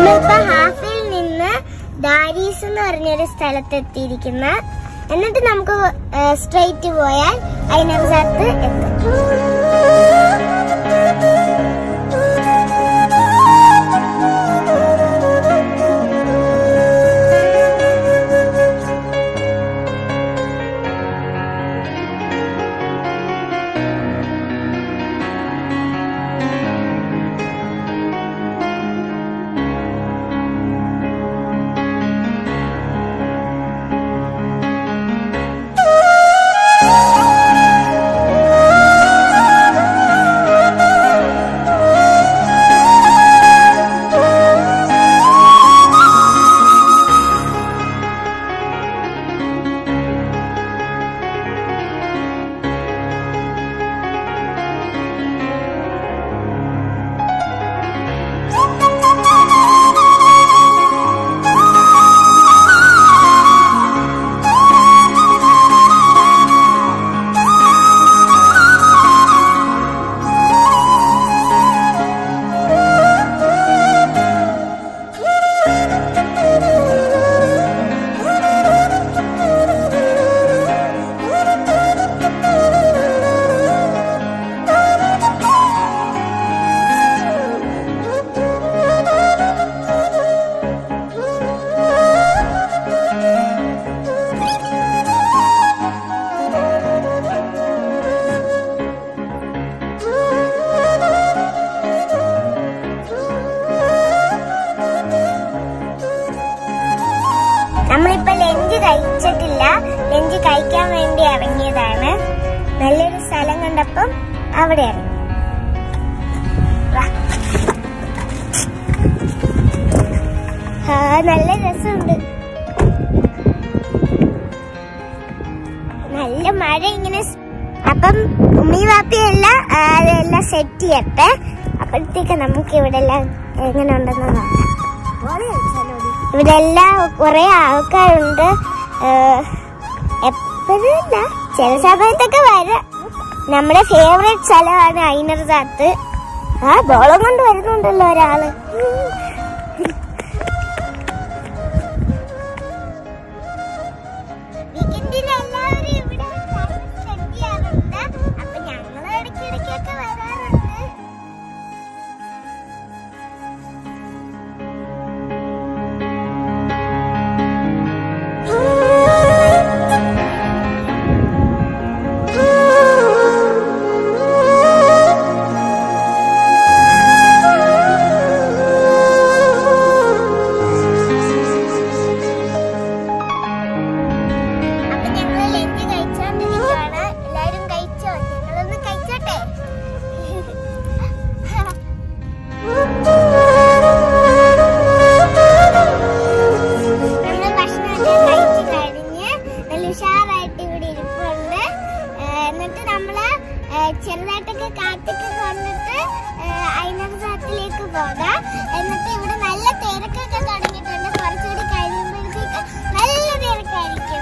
നമ്മളിപ്പോ ഹാഫിൽ നിന്ന് ദാരീസ് എന്ന് പറഞ്ഞൊരു സ്ഥലത്ത് എത്തിയിരിക്കുന്ന എന്നിട്ട് നമുക്ക് സ്ട്രെയിറ്റ് പോയാൽ അതിനകത്ത് എത്തും നമ്മളിപ്പോ ലഞ്ച് കഴിച്ചിട്ടില്ല ലഞ്ച് കഴിക്കാൻ വേണ്ടി ഇറങ്ങിയതാണ് നല്ലൊരു സ്ഥലം കണ്ടപ്പം അവിടെ ഇറങ്ങി വാ. ആ നല്ല രസമുണ്ട് നല്ല മഴ ഇങ്ങനെ സ്- അപ്പം ഉമ്മി വാപ്പിയല്ല ആ, അതെല്ലാം സെറ്റ് ചെയ്യട്ടെ അപ്പോഴത്തേക്ക് നമുക്ക് ഇവിടെ എല്ലാം എങ്ങനെ ഉണ്ടെന്ന് നോക്കാം ഇവിടെ എല്ലാം കുറെ ആൾക്കാരുണ്ട് എപ്പോഴും ചില സമയത്തൊക്കെ വരാം നമ്മുടെ ഫേവറേറ്റ് സ്ഥലമാണ് ഐനർദാത്ത് ആ ബോളം കൊണ്ട് വരുന്നുണ്ടല്ലോ ഒരാള് വീക്കെൻഡിൽ എല്ലാവരും ഇവിടെ spend ചെയ്യാറുണ്ട്. അപ്പൊ ഞങ്ങള് ഇടയ്ക്കിടയ്ക്കൊക്കെ വരാറുണ്ട് അപ്പൊ ഞങ്ങള് ലഞ്ച് കഴിച്ചോണ്ടിരിക്കുവാണ് എല്ലാരും കഴിച്ചോ ഞങ്ങളൊന്ന് കഴിച്ചോട്ടെ നമ്മള് ഭക്ഷണമൊക്കെ കഴിച്ച് കഴിഞ്ഞ് നല്ല ഉഷാറായിട്ട് ഇവിടെ ഇരിപ്പുണ്ട് ഏഹ് എന്നിട്ട് നമ്മള് ഏഹ് ചെറുതായിട്ടൊക്കെ കാറ്റൊക്കെ കൊണ്ടിട്ട് അയിനകത്തിലേക്ക് പോകാം എന്നിട്ട് ഇവിടെ നല്ല തിരക്കൊക്കെ തുടങ്ങിയിട്ടുണ്ട് കുറച്ചുകൂടി കഴിയുമ്പോഴത്തേക്ക് നല്ല തിരക്കായിരിക്കും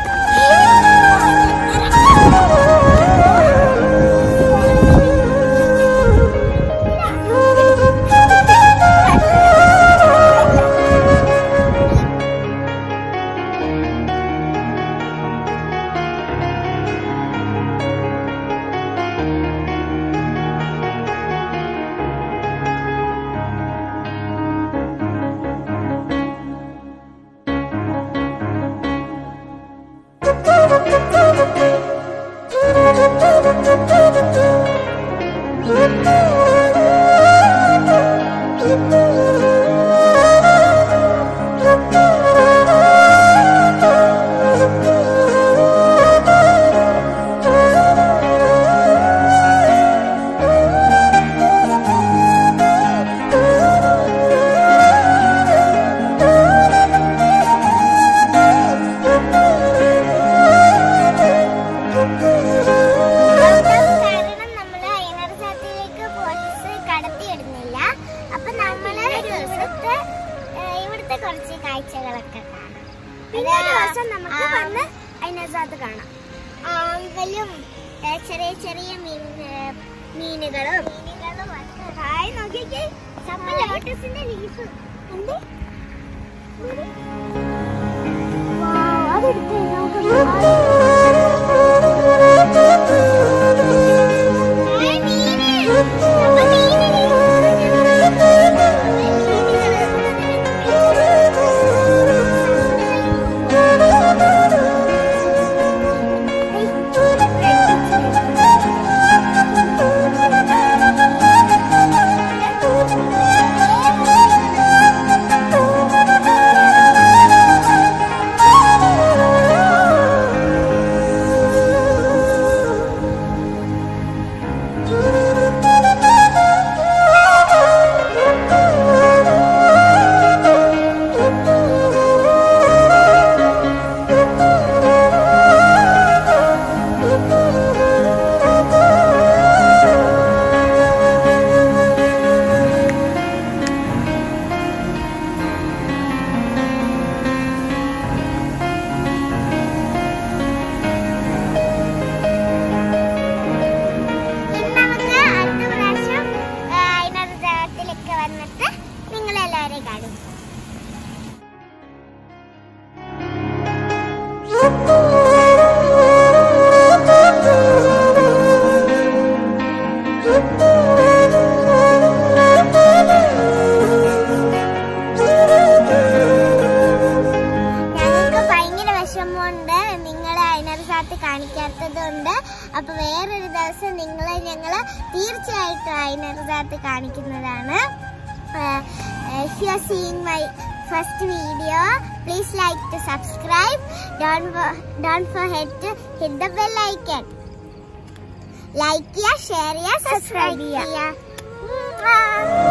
കാരണം നമ്മള് അയനർജാത്തിലേക്ക് പോലീസ് കടത്തിയിടുന്നില്ല അപ്പൊ നമ്മള് ഇവിടുത്തെ ഏഹ്, ഇവിടുത്തെ കുറച്ച് കാഴ്ചകളൊക്കെ കാണാം പിന്നെ ഒരു ദിവസം നമുക്ക് വന്ന് അയനർജാത്ത് കാണാം വലിയ ഏഹ്, ചെറിയ ചെറിയ മീൻ ഏഹ്, മീനുകളും മീനുകളും ഒക്കെ ഹായ് നോക്കിക്കേ ലോട്ടസിന്റെ ലീഫ് എന്ത് അതെടുത്ത് നമുക്ക് ഇനി നമുക്ക് അടുത്ത പ്രാവശ്യം അതിനകത്തിലൊക്കെ വന്നിട്ട് നിങ്ങളെല്ലാവരെയും കാണും ഞങ്ങൾക്ക് ഭയങ്കര വിഷമമുണ്ട് നിങ്ങളെ അതിനകത്ത് കാണിക്കാത്തത് കൊണ്ട് അപ്പൊ വേറൊരു ദിവസം നിങ്ങളെ ഞങ്ങൾ തീർച്ചയായിട്ടും അതിനകത്ത് കാണിക്കുന്നതാണ് if you are seeing my first video please like to subscribe don't for- don't forget to hit the bell icon like ചെയ്യുക ഷെയർ ചെയ്യുക സബ്സ്ക്രൈബ് ചെയ്യുക